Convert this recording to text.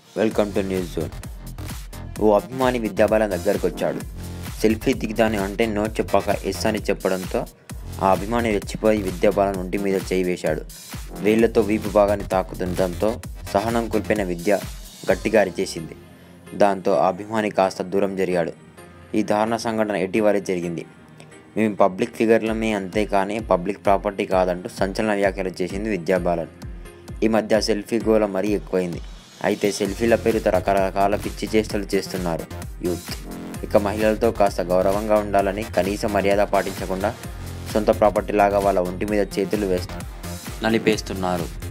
welcome to news zone ఓ అభిమాని విద్యాబాలన్ దగ్గరకు వచ్చాడు సెల్ఫీ దిగుదాని అంటే నో చెప్పాక ఎస్ అని చెప్పడంతో ఆ అభిమాని రెచ్చిపోయి విద్యాబాలన్ ఒంటి మీద చేయి వేశాడు వేళ్లతో వీపు భాగాన్ని తాకుతుండటంతో సహనం కోల్పోయిన విద్య గట్టిగా అరిచేసింది దాంతో ఆ అభిమాని కాస్త దూరం జరిగాడు ఈ దారుణ సంఘటన ఇటీవలే జరిగింది మేము పబ్లిక్ ఫిగర్లమే అంతేకాని పబ్లిక్ ప్రాపర్టీ కాదంటూ సంచలన వ్యాఖ్యలు చేసింది విద్యాబాలన్ ఈ మధ్య సెల్ఫీ గోల మరీ ఎక్కువైంది అయితే సెల్ఫీల పేరుతో రకరకాల పిచ్చి చేష్టలు చేస్తున్నారు యూత్ ఇక మహిళలతో కాస్త గౌరవంగా ఉండాలని కనీస మర్యాద పాటించకుండా సొంత ప్రాపర్టీ లాగా వాళ్ళ ఒంటి మీద చేతులు వేస్తూ నలిపేస్తున్నారు